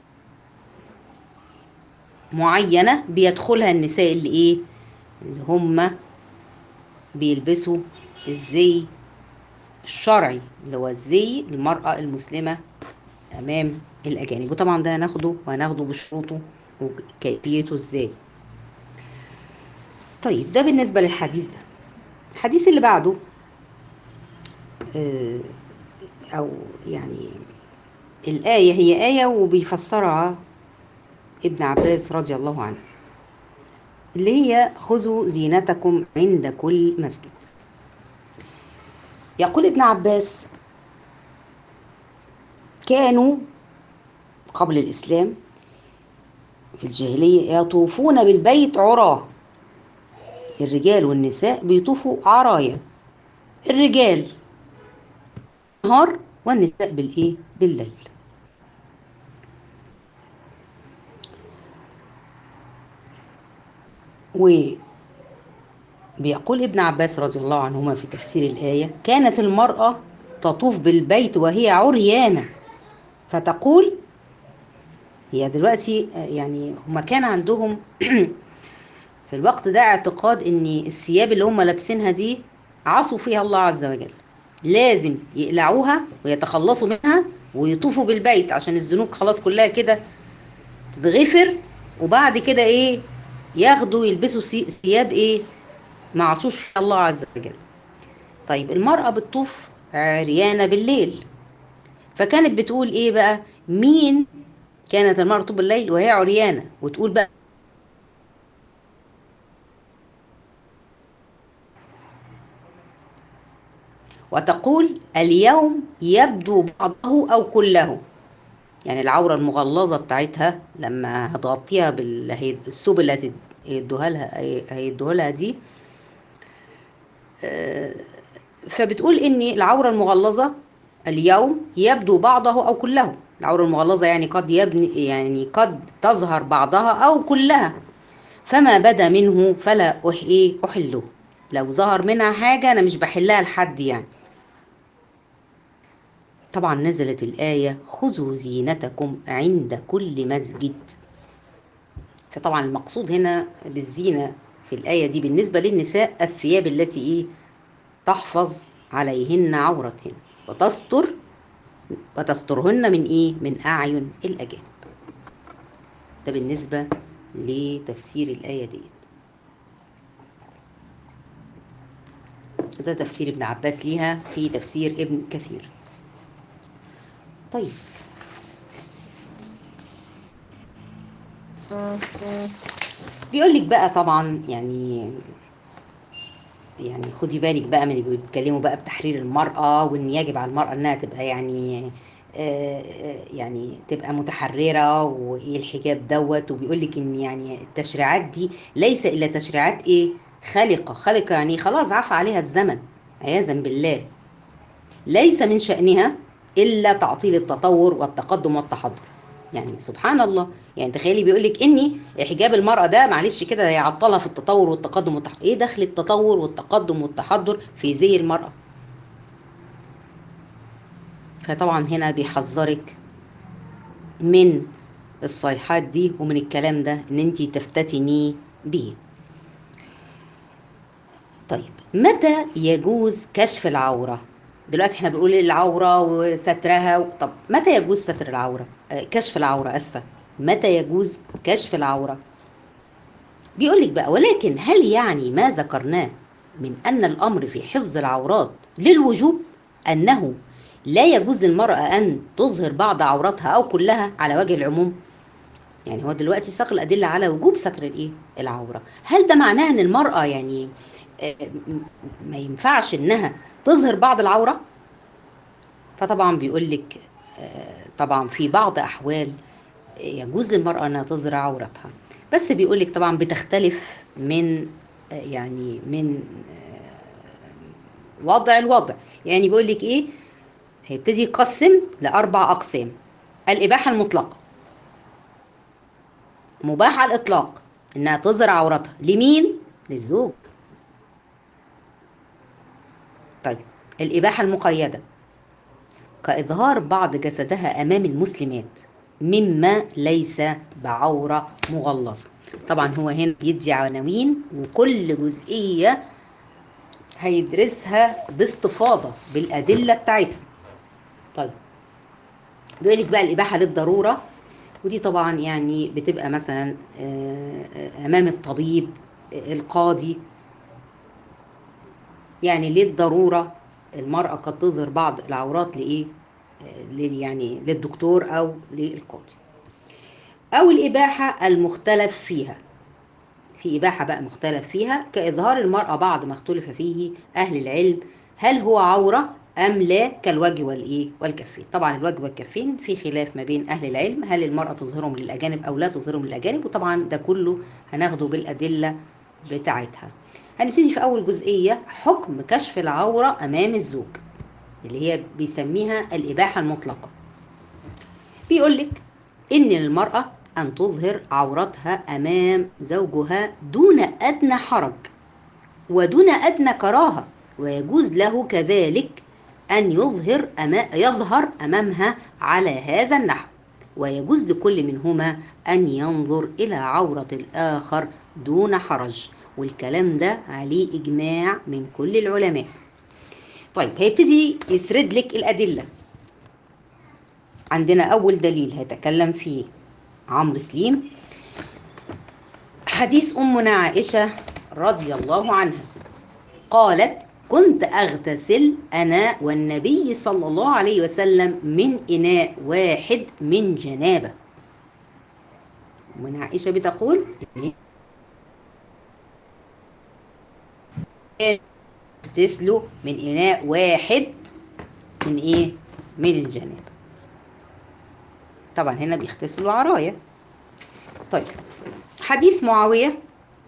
معينة بيدخلها النساء اللي إيه اللي هما بيلبسوا الزي الشرعي اللي هو الزي المرأة المسلمة أمام الأجانب وطبعا ده هناخده وهناخده بشروطه وكيفيته إزاي طيب ده بالنسبة للحديث ده الحديث اللي بعده أو يعني الآية هي آية وبيفسرها ابن عباس رضي الله عنه اللي هي خذوا زينتكم عند كل مسجد يقول ابن عباس كانوا قبل الإسلام في الجاهلية يطوفون بالبيت عراه الرجال والنساء بيطوفوا عرايا الرجال نهار والنساء بالايه بالليل وبيقول ابن عباس رضي الله عنهما في تفسير الآية كانت المرأة تطوف بالبيت وهي عريانة فتقول هي دلوقتي يعني هما كان عندهم في الوقت ده اعتقاد ان الثياب اللي هم لابسينها دي عصوا فيها الله عز وجل لازم يقلعوها ويتخلصوا منها ويطوفوا بالبيت عشان الذنوب خلاص كلها كده تتغفر وبعد كده ايه ياخدوا يلبسوا ثياب ايه ما عصوش فيها الله عز وجل طيب المرأة بتطوف عريانة بالليل فكانت بتقول ايه بقى مين كانت المرأة تطوف بالليل وهي عريانة وتقول بقى وتقول اليوم يبدو بعضه أو كله يعني العورة المغلظة بتاعتها لما هتغطيها بالثوب اللي هيدوها لها هيدوها لها دي فبتقول ان العورة المغلظة اليوم يبدو بعضه او كله العورة المغلظة يعني قد يبني يعني قد تظهر بعضها او كلها فما بدا منه فلا أح ايه احله لو ظهر منها حاجة انا مش بحلها لحد يعني طبعا نزلت الآية خذوا زينتكم عند كل مسجد فطبعا المقصود هنا بالزينة في الآية دي بالنسبة للنساء الثياب التي إيه تحفظ عليهن عورتهن وتستر وتسترهن من إيه من أعين الأجانب ده بالنسبة لتفسير الآية دي ده تفسير ابن عباس ليها في تفسير ابن كثير طيب بيقول لك بقى طبعا يعني يعني خدي بالك بقى من اللي بيتكلموا بقى بتحرير المرأة وان يجب على المرأة انها تبقى يعني يعني تبقى متحررة وايه الحجاب دوت وبيقول لك ان يعني التشريعات دي ليس الا تشريعات ايه خالقة خالقة يعني خلاص عفى عليها الزمن عياذا بالله ليس من شأنها الا تعطيل التطور والتقدم والتحضر يعني سبحان الله يعني تخيلي بيقول لك اني حجاب المراه ده معلش كده يعطلها في التطور والتقدم والتحضر ايه دخل التطور والتقدم والتحضر في زي المراه فطبعا هنا بيحذرك من الصيحات دي ومن الكلام ده ان انت تفتتني بيه طيب متى يجوز كشف العوره دلوقتي احنا بنقول العوره وسترها و... طب متى يجوز ستر العوره آه كشف العوره اسفه متى يجوز كشف العوره بيقول لك بقى ولكن هل يعني ما ذكرناه من ان الامر في حفظ العورات للوجوب انه لا يجوز للمراه ان تظهر بعض عوراتها او كلها على وجه العموم يعني هو دلوقتي ساق الادله على وجوب ستر الايه العوره هل ده معناه ان المراه يعني ما ينفعش انها تظهر بعض العوره فطبعا بيقول لك طبعا في بعض احوال يجوز للمراه انها تظهر عورتها بس بيقول لك طبعا بتختلف من يعني من وضع الوضع يعني بيقول لك ايه هيبتدي يقسم لاربع اقسام الاباحه المطلقه مباح على الإطلاق إنها تظهر عورتها لمين؟ للزوج طيب الإباحة المقيدة كإظهار بعض جسدها أمام المسلمات مما ليس بعورة مغلظة طبعا هو هنا بيدي عناوين وكل جزئية هيدرسها باستفاضة بالأدلة بتاعتها طيب بيقول لك بقى الإباحة للضرورة ودي طبعا يعني بتبقى مثلا أمام الطبيب القاضي يعني للضرورة المرأة قد تظهر بعض العورات لإيه؟ يعني للدكتور أو للقاضي أو الإباحة المختلف فيها في إباحة بقى مختلف فيها كإظهار المرأة بعض ما اختلف فيه أهل العلم هل هو عورة أم لا كالوجه والإيه والكفين طبعا الوجه والكفين في خلاف ما بين أهل العلم هل المرأة تظهرهم للأجانب أو لا تظهرهم للأجانب وطبعا ده كله هناخده بالأدلة بتاعتها هنبتدي في أول جزئية حكم كشف العورة أمام الزوج اللي هي بيسميها الإباحة المطلقة بيقول لك إن للمرأة أن تظهر عورتها أمام زوجها دون أدنى حرج ودون أدنى كراهة ويجوز له كذلك أن يظهر أما يظهر أمامها على هذا النحو ويجوز لكل منهما أن ينظر إلى عورة الآخر دون حرج والكلام ده عليه إجماع من كل العلماء طيب هيبتدي يسرد لك الأدلة عندنا أول دليل هيتكلم فيه عمرو سليم حديث أمنا عائشة رضي الله عنها قالت كنت أغتسل أنا والنبي صلى الله عليه وسلم من إناء واحد من جنابة أمنا عائشة بتقول تسلو من إناء واحد من إيه؟ من الجنابة طبعا هنا بيغتسلوا عرايا طيب حديث معاوية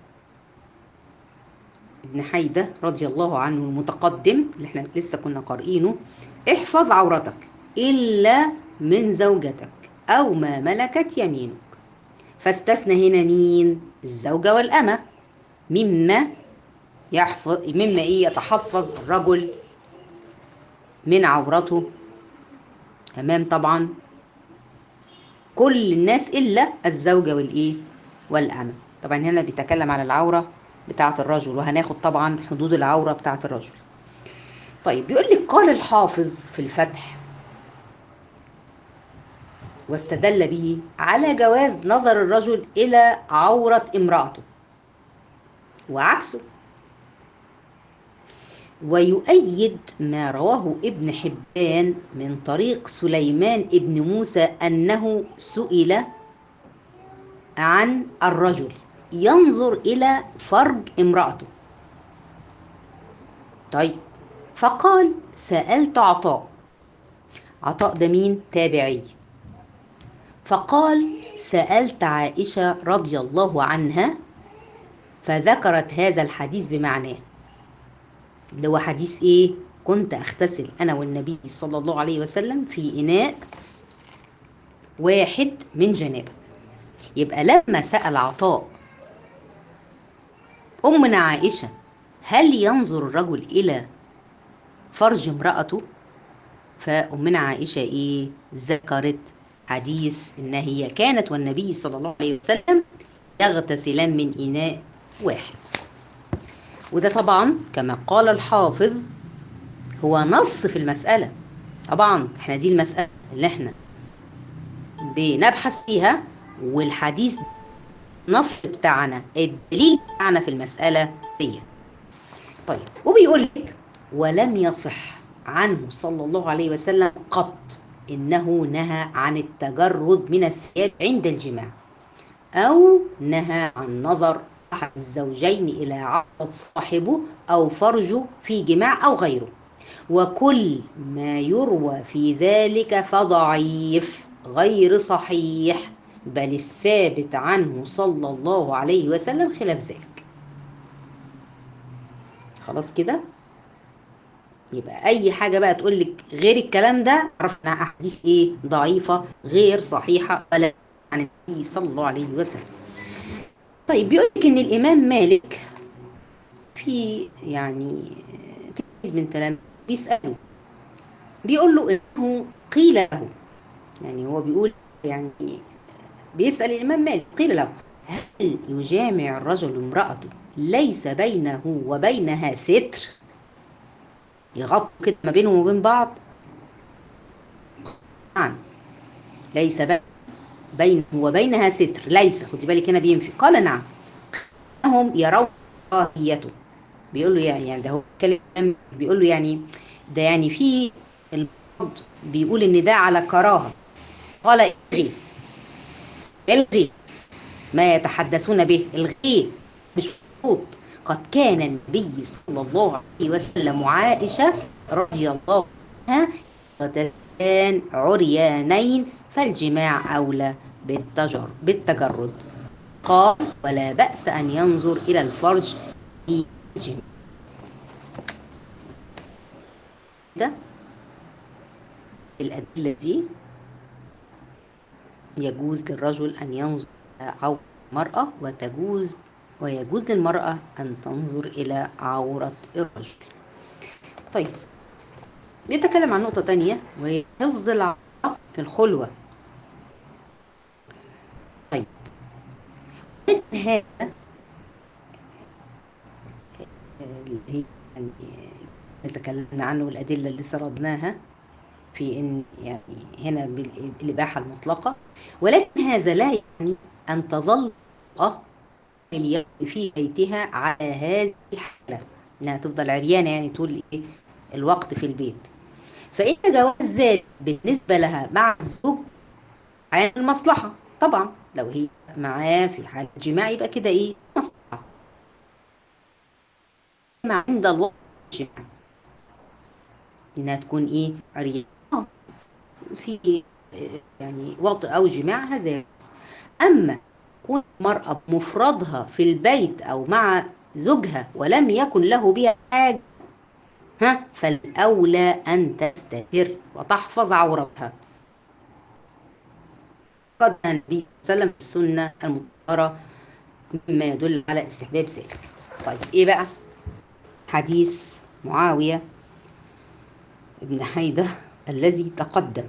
ابن حيدة رضي الله عنه المتقدم اللي احنا لسه كنا قارئينه احفظ عورتك إلا من زوجتك أو ما ملكت يمينك فاستثنى هنا مين الزوجة والأمة مما يحفظ مما ايه يتحفظ الرجل من عورته امام طبعا كل الناس الا الزوجه والايه والامه طبعا هنا بيتكلم على العوره بتاعه الرجل وهناخد طبعا حدود العوره بتاعه الرجل طيب بيقول لك قال الحافظ في الفتح واستدل به على جواز نظر الرجل الى عوره امراته وعكسه ويؤيد ما رواه ابن حبان من طريق سليمان ابن موسى أنه سئل عن الرجل ينظر إلى فرج امرأته طيب فقال سألت عطاء عطاء ده مين تابعي فقال سألت عائشة رضي الله عنها فذكرت هذا الحديث بمعناه اللي هو حديث ايه كنت اغتسل انا والنبي صلى الله عليه وسلم في اناء واحد من جنابه يبقى لما سال عطاء امنا عائشه هل ينظر الرجل الى فرج امراته فامنا عائشه ايه ذكرت حديث ان هي كانت والنبي صلى الله عليه وسلم يغتسلان من اناء واحد وده طبعا كما قال الحافظ هو نص في المسألة طبعا احنا دي المسألة اللي احنا بنبحث فيها والحديث نص بتاعنا الدليل بتاعنا في المسألة دي طيب وبيقول لك ولم يصح عنه صلى الله عليه وسلم قط إنه نهى عن التجرد من الثياب عند الجماع أو نهى عن نظر أحد الزوجين إلى عورة صاحبه أو فرجه في جماع أو غيره وكل ما يروى في ذلك فضعيف غير صحيح بل الثابت عنه صلى الله عليه وسلم خلاف ذلك خلاص كده يبقى اي حاجه بقى تقول لك غير الكلام ده عرف انها احاديث ايه ضعيفه غير صحيحه ولا عن النبي صلى الله عليه وسلم طيب بيقول لك ان الامام مالك في يعني تلميذ من تلاميذ بيساله بيقول له انه قيل له يعني هو بيقول يعني بيسال الامام مالك قيل له هل يجامع الرجل امراته ليس بينه وبينها ستر يغطوا كده ما بينهم وبين بعض نعم ليس بينه وبينها ستر ليس خدي بالك هنا بينفي قال نعم هم يرون كراهيته بيقول له يعني يعني ده هو كلام بيقول له يعني ده يعني في البعض بيقول ان ده على كراهه قال الغي الغي ما يتحدثون به الغي مش مظبوط قد كان النبي صلى الله عليه وسلم وعائشه رضي الله عنها وتان عريانين فالجماع اولى بالتجر بالتجرد قال ولا بأس أن ينظر إلى الفرج في الجماع ده الأدلة دي يجوز للرجل أن ينظر إلى عورة المرأة وتجوز ويجوز للمرأة أن تنظر إلى عورة الرجل طيب بيتكلم عن نقطة تانية وهي حفظ العورة في الخلوة طيب هذا اللي هي يعني تكلمنا عنه والأدلة اللي سردناها في إن يعني هنا بالإباحة المطلقة ولكن هذا لا يعني أن تظل اليوم في بيتها على هذه الحالة إنها تفضل عريانة يعني طول الوقت في البيت فإن جواز ذلك بالنسبة لها مع الزوج عن المصلحة طبعا لو هي معاه في حالة جماع يبقى كده إيه مصلحة ما عند الوقت الجماع إنها تكون إيه عريانة في يعني وطئ أو جماع هذا يجوز أما تكون المرأة بمفردها في البيت أو مع زوجها ولم يكن له بها حاجة ها فالأولى أن تستتر وتحفظ عورتها قد النبي صلى الله عليه وسلم السنة المطهرة مما يدل على استحباب ذلك طيب إيه بقى حديث معاوية ابن حيدة الذي تقدم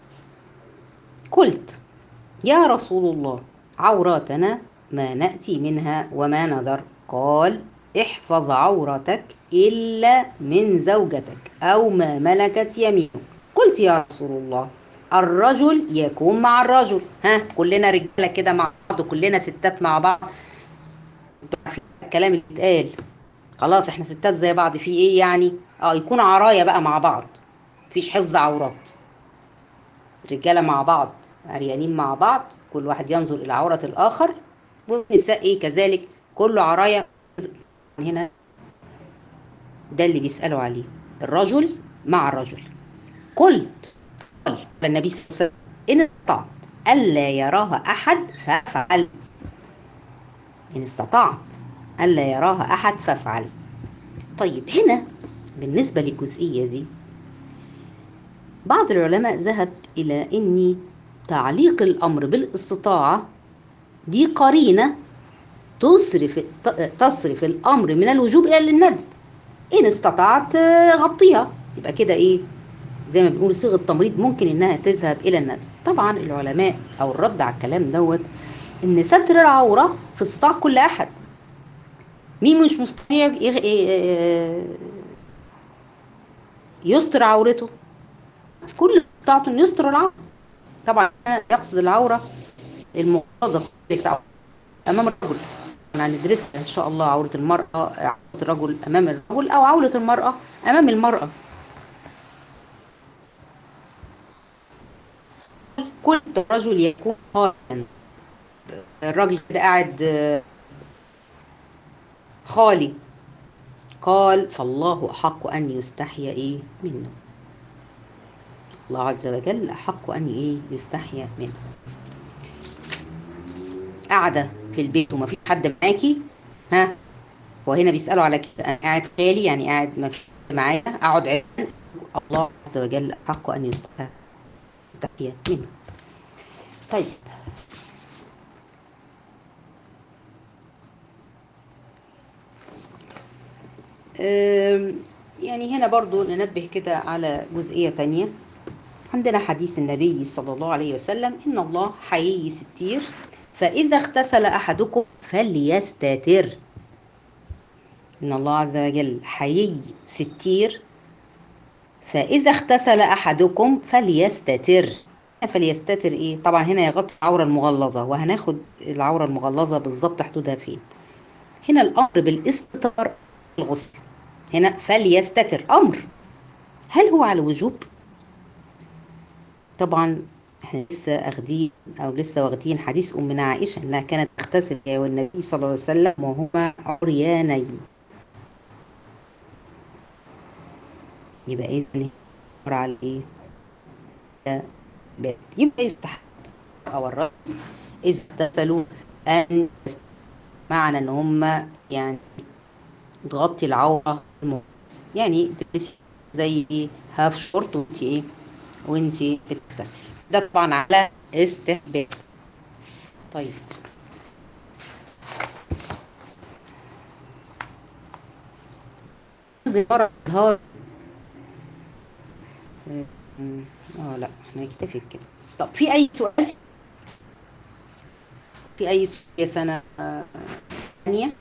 قلت يا رسول الله عوراتنا ما نأتي منها وما نذر قال احفظ عورتك إلا من زوجتك أو ما ملكت يمينك قلت يا رسول الله الرجل يكون مع الرجل ها كلنا رجاله كده مع بعض كلنا ستات مع بعض انتوا عارفين الكلام اللي اتقال خلاص احنا ستات زي بعض في ايه يعني اه يكون عرايا بقى مع بعض مفيش حفظ عورات رجاله مع بعض عريانين مع بعض كل واحد ينظر الى عوره الاخر والنساء ايه كذلك كله عرايا هنا ده اللي بيسالوا عليه الرجل مع الرجل قلت قال النبي صلى الله عليه وسلم إن استطعت ألا يراها أحد فافعل إن استطعت ألا يراها أحد فافعل طيب هنا بالنسبة للجزئية دي بعض العلماء ذهب إلى أن تعليق الأمر بالاستطاعة دي قرينة تصرف تصرف الأمر من الوجوب إلى الندب إن استطعت غطيها يبقى كده إيه زي ما بنقول صيغه تمريض ممكن انها تذهب الى الندب طبعا العلماء او الرد على الكلام دوت ان ستر العوره في استطاع كل احد مين مش مستطيع يستر عورته كل استطاعته انه يستر العوره طبعا يقصد العوره المغلظه امام الرجل هندرسها ان شاء الله عوره المراه عوره الرجل امام الرجل او عوره المراه امام المراه كل رجل يكون خاليا الراجل كده قاعد خالي قال فالله أحق أن يستحيا إيه منه الله عز وجل أحق أن إيه يستحيا منه قاعدة في البيت وما في حد معاكي ها وهنا بيسألوا على كده أنا قاعد خالي يعني قاعد ما في معايا أقعد عين الله عز وجل أحق أن يستحيا منه طيب آم، يعني هنا برضو ننبه كده على جزئية تانية عندنا حديث النبي صلى الله عليه وسلم إن الله حيي ستير فإذا اغتسل أحدكم فليستتر إن الله عز وجل حيي ستير فإذا اغتسل أحدكم فليستتر فليستتر إيه؟ طبعا هنا يغطي العورة المغلظة وهناخد العورة المغلظة بالظبط حدودها فين هنا الأمر بالاستتار الغسل هنا فليستتر أمر هل هو على وجوب؟ طبعا احنا لسه اخدين او لسه واخدين حديث امنا عائشه انها كانت تغتسل هي والنبي صلى الله عليه وسلم وهما عريانين يبقى اذا امر على ايه؟ ده باب. يبقى يستحب او الرجل اذا اغتسلوا ان معنى ان هم يعني تغطي العوره المغلظة. يعني تلبسي زي ايه هاف شورت وانت ايه وانت بتغتسلي ده طبعا على استحباب طيب زيارة ها اه لا احنا نكتفي بكده طب في اي سؤال في اي سؤال يا سنة آه، ثانية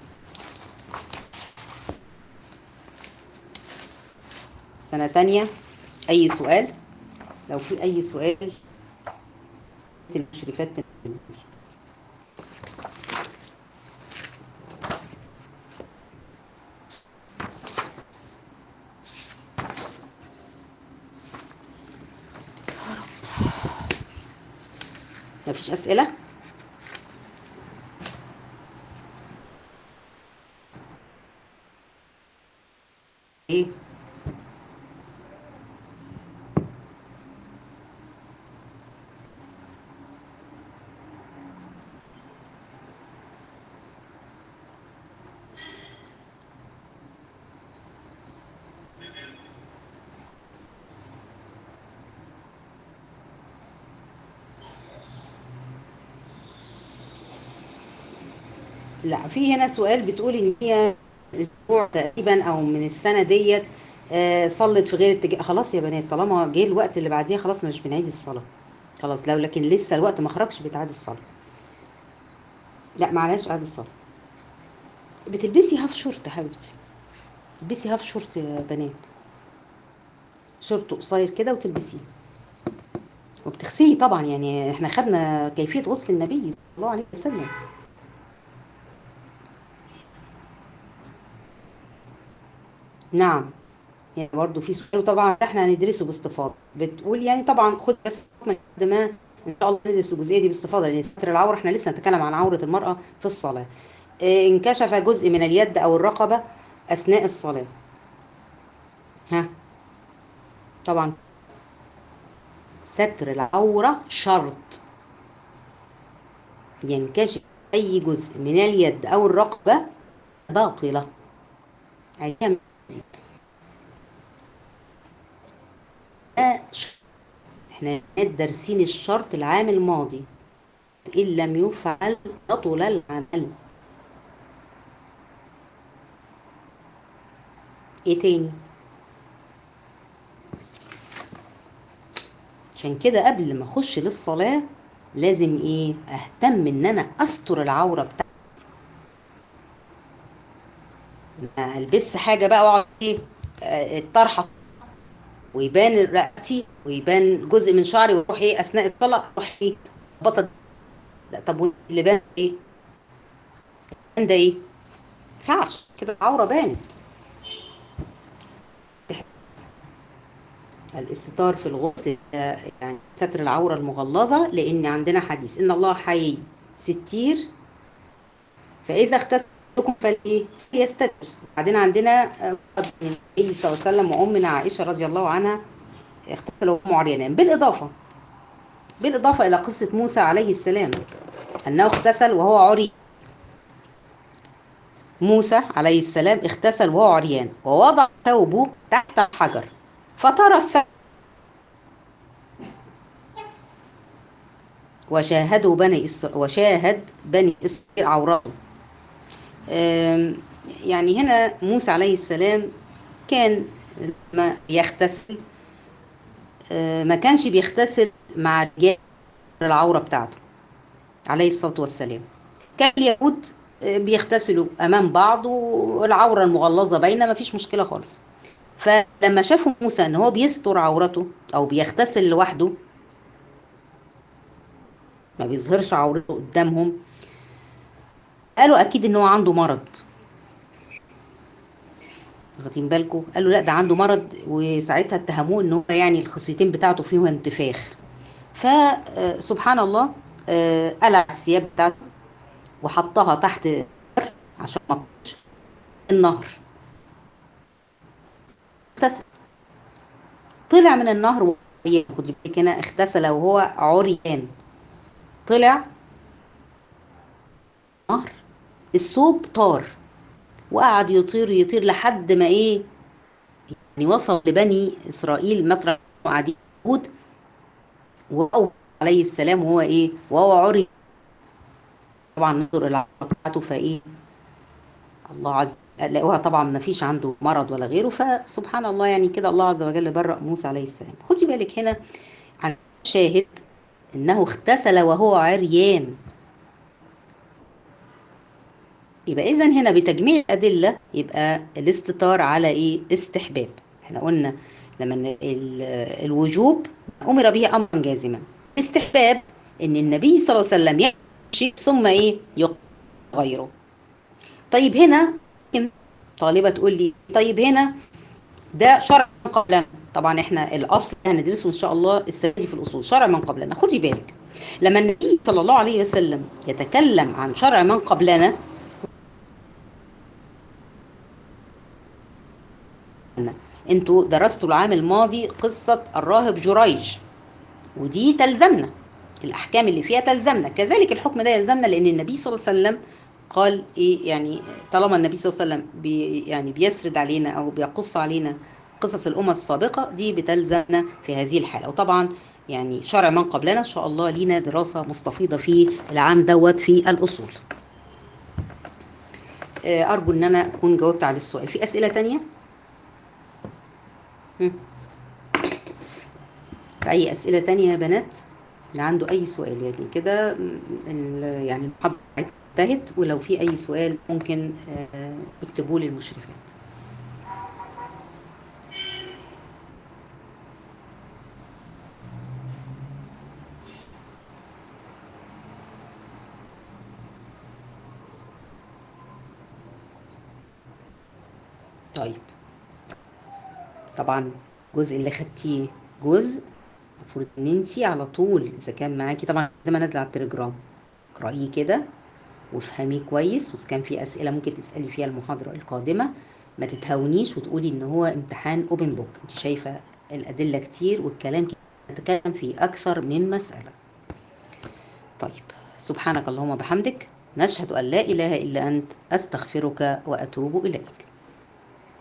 سنة تانية أي سؤال لو في أي سؤال المشرفات تنزل. مفيش أسئلة؟ إيه؟ لا في هنا سؤال بتقول ان هي اسبوع تقريبا او من السنه ديت آه، صلت في غير اتجاه خلاص يا بنات طالما جه الوقت اللي بعديها خلاص مش بنعيد الصلاه خلاص لو لكن لسه الوقت ما خرجش بتعاد الصلاه لا معلش عاد الصلاه بتلبسي هاف شورت يا حبيبتي تلبسي هاف شورت يا بنات شورت قصير كده وتلبسيه وبتغسلي طبعا يعني احنا خدنا كيفيه غسل النبي صلى الله عليه وسلم نعم يعني برضه في سؤال وطبعا احنا هندرسه باستفاضه بتقول يعني طبعا خد بس من قد ما ان شاء الله ندرس الجزئيه دي باستفاضه لان ستر العوره احنا لسه هنتكلم عن عوره المراه في الصلاه إيه، انكشف جزء من اليد او الرقبه اثناء الصلاه ها طبعا ستر العوره شرط ينكشف اي جزء من اليد او الرقبه باطله عليها مزيد ده ش- احنا دارسين الشرط العام الماضي إن لم يفعل بطل العمل ايه تاني عشان كده قبل ما اخش للصلاة لازم ايه اهتم ان انا استر العورة بتاعتي ما البس حاجة بقى واقعد ايه آه، الطرحة ويبان رقبتي ويبان جزء من شعري واروح ايه اثناء الصلاة اروح ايه بطل لا طب اللي بان ايه بان ده ايه ينفعش كده العورة بانت الاستتار في الغسل آه، يعني ستر العورة المغلظة لأن عندنا حديث إن الله حي ستير فإذا اغتسلتكم فلإيه؟ فليستتر بعدين عندنا آه، النبي صلى الله عليه وسلم وأمنا عائشة رضي الله عنها اغتسلوا وهم عريانان بالإضافة بالإضافة إلى قصة موسى عليه السلام أنه اغتسل وهو عري موسى عليه السلام اغتسل وهو عريان ووضع ثوبه تحت الحجر فطرف وشاهدوا بني إسر... وشاهد بني إسرائيل عورته أم، يعني هنا موسى عليه السلام كان لما يغتسل آه، ما كانش بيغتسل مع رجال العورة بتاعته عليه الصلاة والسلام كان اليهود آه، بيغتسلوا أمام بعض والعورة المغلظة باينة ما فيش مشكلة خالص فلما شافوا موسى ان هو بيستر عورته او بيغتسل لوحده ما بيظهرش عورته قدامهم قالوا اكيد ان هو عنده مرض واخدين بالكم قالوا لا ده عنده مرض وساعتها اتهموه ان هو يعني الخصيتين بتاعته فيهم انتفاخ فسبحان الله آه، قلع الثياب بتاعته وحطها تحت عشان ما تطلعش النهر اغتسل طلع من النهر وهو خدي بالك هنا اغتسل وهو عريان طلع نهر الثوب طار وقعد يطير يطير لحد ما ايه يعني وصل لبني اسرائيل مطرح قاعدين يهود وهو عليه السلام وهو ايه وهو عري طبعا نظر الى بتاعته فايه الله عز لقوها طبعا ما فيش عنده مرض ولا غيره فسبحان الله يعني كده الله عز وجل برأ موسى عليه السلام خدي بالك هنا عن شاهد انه اغتسل وهو عريان يبقى اذا هنا بتجميع الادله يبقى الاستتار على ايه استحباب احنا قلنا لما ال- ال- الوجوب امر به امرا جازما استحباب ان النبي صلى الله عليه وسلم يمشي ثم ايه يغيره طيب هنا طالبه تقول لي طيب هنا ده شرع من قبلنا طبعا احنا الاصل هندرسه ان شاء الله السنه دي في الاصول شرع من قبلنا خدي بالك لما النبي صلى الله عليه وسلم يتكلم عن شرع من قبلنا انتوا درستوا العام الماضي قصة الراهب جريج ودي تلزمنا الأحكام اللي فيها تلزمنا كذلك الحكم ده يلزمنا لأن النبي صلى الله عليه وسلم قال إيه يعني طالما النبي صلى الله عليه وسلم بي يعني بيسرد علينا أو بيقص علينا قصص الأمم السابقة دي بتلزمنا في هذه الحالة وطبعا يعني شرع من قبلنا إن شاء الله لينا دراسة مستفيضة في العام دوت في الأصول آه، أرجو إن أنا أكون جاوبت على السؤال في أسئلة تانية؟ هم. في أي أسئلة تانية يا بنات اللي عنده أي سؤال يعني كده م، ال- يعني المحاضرة انتهت ولو في أي سؤال ممكن آه، اكتبوه للمشرفات طيب طبعا الجزء اللي خدتيه جزء المفروض ان انتي على طول اذا كان معاكي طبعا زي ما نازله على التليجرام اقرأيه كده وافهميه كويس واذا كان في اسئله ممكن تسالي فيها المحاضره القادمه ما تتهاونيش وتقولي ان هو امتحان اوبن بوك انت شايفه الادله كتير والكلام كتير نتكلم في اكثر من مساله طيب سبحانك اللهم وبحمدك نشهد ان لا اله الا انت استغفرك واتوب اليك